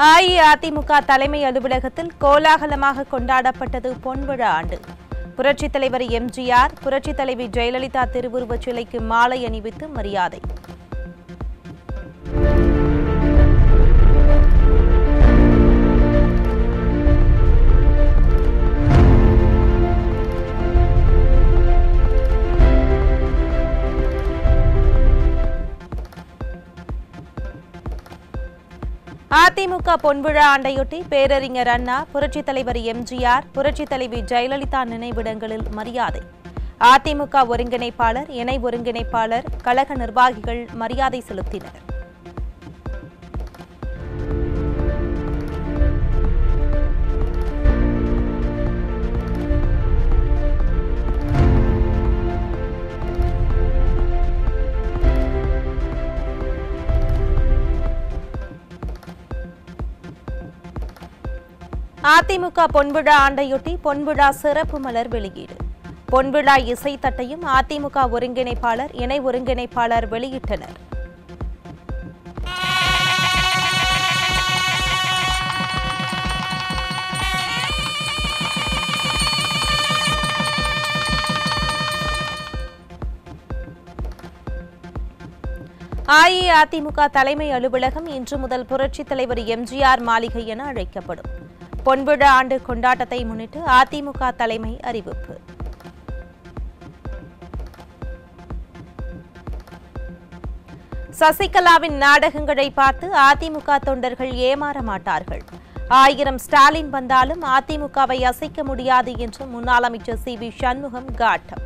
அஇஅதிமுக தலைமை அலுவலகத்தில் கோலாகலமாக கொண்டாடப்பட்டது பொன்விழா ஆண்டு புரட்சித் தலைவர் எம்ஜிஆர் புரட்சித் தலைவி ஜெயலலிதா திருவுருவச் சிலைக்கு மாலை அணிவித்து மரியாதை அதிமுக பொன்விழா ஆண்டையொட்டி பேரறிஞர் அண்ணா புரட்சித் தலைவர் எம்ஜிஆர் புரட்சித் தலைவி ஜெயலலிதா நினைவிடங்களில் மரியாதை அதிமுக ஒருங்கிணைப்பாளர் இணை ஒருங்கிணைப்பாளர் கழக நிர்வாகிகள் மரியாதை செலுத்தினர் அதிமுக பொன்விழா ஆண்டையொட்டி பொன்விழா சிறப்பு மலர் வெளியீடு பொன்விழா இசைத்தட்டையும் அதிமுக ஒருங்கிணைப்பாளர் இணை ஒருங்கிணைப்பாளர் வெளியிட்டனர் அஇஅதிமுக தலைமை அலுவலகம் இன்று முதல் புரட்சித் தலைவர் எம்ஜிஆர் மாளிகை என அழைக்கப்படும் பொன்விழா ஆண்டு கொண்டாட்டத்தை முன்னிட்டு அதிமுக தலைமை அறிவிப்பு சசிகலாவின் நாடகங்களை பார்த்து அதிமுக தொண்டர்கள் ஏமாற மாட்டார்கள் ஆயிரம் ஸ்டாலின் வந்தாலும் அதிமுகவை அசைக்க முடியாது என்று முன்னாள் அமைச்சர் சி வி சண்முகம் காட்டம்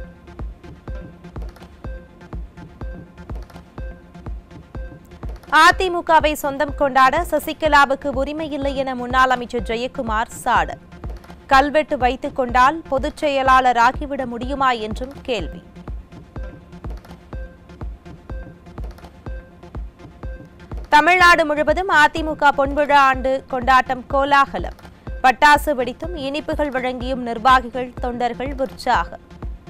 அதிமுகவை சொந்தம் கொண்டாட சசிகலாவுக்கு உரிமையில்லை என முன்னாள் அமைச்சர் ஜெயக்குமார் சாடல் கல்வெட்டு வைத்துக் கொண்டால் பொதுச் செயலாளர் ஆகிவிட முடியுமா என்றும் கேள்வி தமிழ்நாடு முழுவதும் அதிமுக பொன்விழா ஆண்டு கொண்டாட்டம் கோலாகலம் பட்டாசு வெடித்தும் இனிப்புகள் வழங்கியும் நிர்வாகிகள் தொண்டர்கள் உற்சாகம்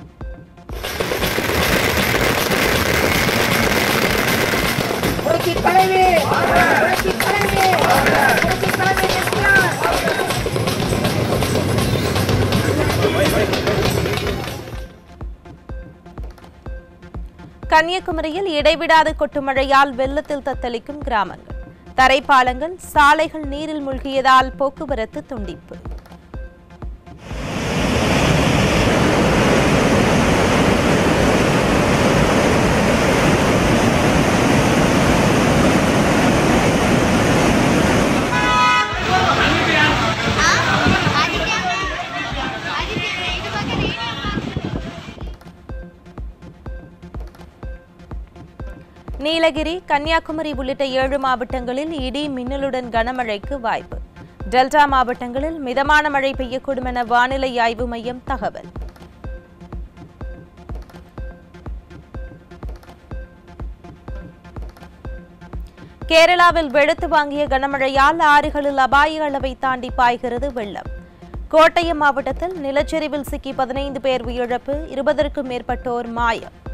புரட்சி தலைவி புரட்சி தலைவி புரட்சி தலைவி எம்ஜிஆர் கன்னியாகுமரியில் இடைவிடாது கொட்டும் மழையால் வெள்ளத்தில் தத்தளிக்கும் கிராமங்கள் தரைப்பாலங்கள் சாலைகள் நீரில் மூழ்கியதால் போக்குவரத்து துண்டிப்பு நீலகிரி கன்னியாகுமரி உள்ளிட்ட ஏழு மாவட்டங்களில் இடி மின்னலுடன் கனமழைக்கு வாய்ப்பு டெல்டா மாவட்டங்களில் மிதமான மழை பெய்யக்கூடும் என வானிலை ஆய்வு மையம் தகவல் கேரளாவில் வெளுத்து வாங்கிய கனமழையால் ஆறுகளில் அபாய அளவை தாண்டி பாய்கிறது வெள்ளம் கோட்டயம் மாவட்டத்தில் நிலச்சரிவில் சிக்கி பதினைந்து பேர் உயிரிழப்பு இருபதற்கும் மேற்பட்டோர் மாயம்